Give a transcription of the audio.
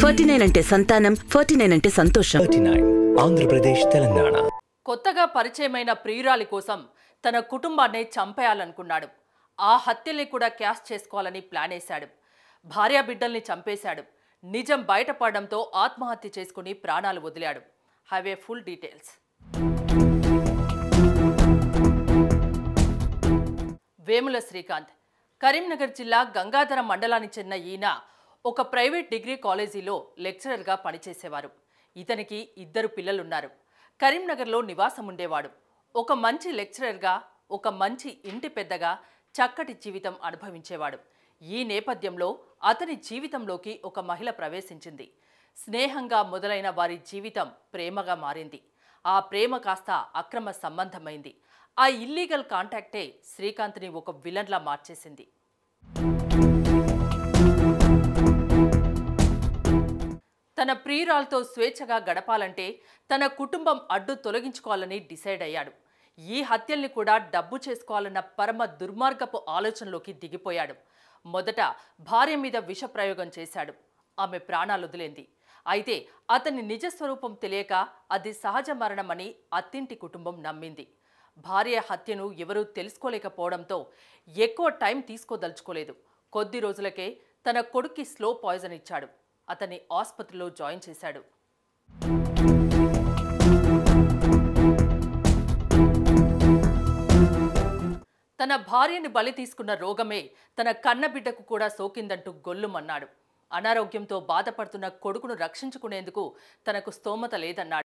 forty nine అంటే సంతానం forty nine అంటే సంతోషం థర్టీ నైన్ ఆంధ్రప్రదేశ్ తెలంగాణ కొత్తగా పరిచయమైన ప్రియురాలి కోసం తన కుటుంబాన్ని చంపేయాలనుకున్నాడు ఆ హత్యల్ని కూడా క్యాష్ చేసుకోవాలని ప్లాన్ వేశాడు భార్యా బిడ్డల్ని చంపేశాడు నిజం బయటపడడంతో ఆత్మహత్య చేసుకుని ప్రాణాలు వదిలాడు highway full details Vemula Srikanth Karimnagar జిల్లా గంగాధర మండలానికి చెందిన ఈయన ఒక ప్రైవేట్ డిగ్రీ కాలేజీలో లెక్చరర్గా పనిచేసేవారు ఇతనికి ఇద్దరు పిల్లలున్నారు కరీంనగర్లో నివాసం ఉండేవాడు ఒక మంచి లెక్చరర్గా ఒక మంచి ఇంటి పెద్దగా చక్కటి జీవితం అనుభవించేవాడు ఈ నేపథ్యంలో అతని జీవితంలోకి ఒక మహిళ ప్రవేశించింది స్నేహంగా మొదలైన వారి జీవితం ప్రేమగా మారింది ఆ ప్రేమ కాస్త అక్రమ సంబంధమైంది ఆ ఇల్లీగల్ కాంటాక్టే శ్రీకాంత్ని ఒక విలన్లా మార్చేసింది తన ప్రియురాలతో స్వేచ్ఛగా గడపాలంటే తన కుటుంబం అడ్డు తొలగించుకోవాలని డిసైడ్ అయ్యాడు ఈ హత్యల్ని కూడా డబ్బు చేసుకోవాలన్న పరమ దుర్మార్గపు ఆలోచనలోకి దిగిపోయాడు మొదట భార్య మీద విషప్రయోగం చేశాడు ఆమె ప్రాణాలు వదిలేంది అయితే అతని నిజస్వరూపం తెలియక అది సహజ మరణమని అత్తింటి కుటుంబం నమ్మింది భార్య హత్యను ఎవరూ తెలుసుకోలేకపోవడంతో ఎక్కువ టైం తీసుకోదలుచుకోలేదు కొద్ది రోజులకే తన కొడుక్కి స్లో పాయిజన్ ఇచ్చాడు అతన్ని ఆసుపత్రిలో జాయిన్ చేశాడు తన భార్యని బలి తీసుకున్న రోగమే తన కన్నబిడ్డకు కూడా సోకిందంటూ గొల్లుమన్నాడు అనారోగ్యంతో బాధపడుతున్న కొడుకును రక్షించుకునేందుకు తనకు స్తోమత లేదన్నాడు